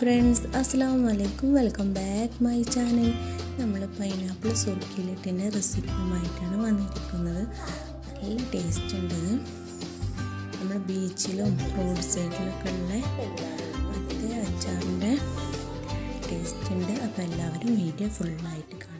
friends അസ്സാം വലൈക്കും welcome back my channel നമ്മൾ പൈനാപ്പിൾ സുർക്കിലിട്ടിൻ്റെ റെസിപ്പിയുമായിട്ടാണ് വന്നിരിക്കുന്നത് നല്ല ടേസ്റ്റ് ഉണ്ട് നമ്മൾ ബീച്ചിലും റോഡ് സൈഡിലൊക്കെ ഉള്ള മറ്റേ അച്ചാറിൻ്റെ ടേസ്റ്റ് ഉണ്ട് അപ്പോൾ എല്ലാവരും വീഡിയോ ഫുള്ളായിട്ട് കാണാം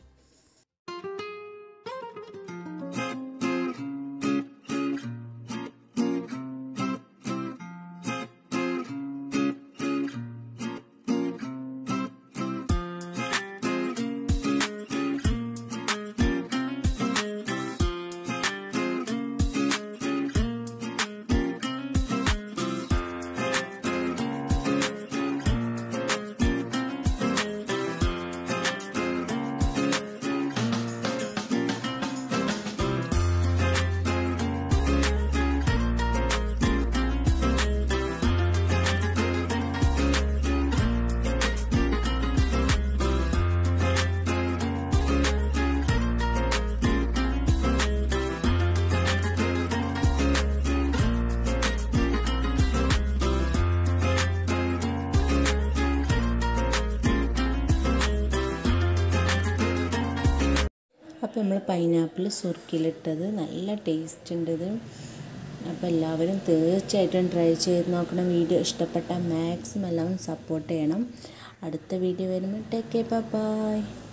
അപ്പോൾ നമ്മൾ പൈനാപ്പിൾ സുർക്കിലിട്ടത് നല്ല ടേസ്റ്റ് ഉണ്ട് ഇത് അപ്പോൾ എല്ലാവരും തീർച്ചയായിട്ടും ട്രൈ ചെയ്ത് നോക്കണം വീഡിയോ ഇഷ്ടപ്പെട്ടാൽ മാക്സിമം എല്ലാവരും സപ്പോർട്ട് ചെയ്യണം അടുത്ത വീഡിയോ വരുമ്പോൾ ടേക്ക് കെ ബൈ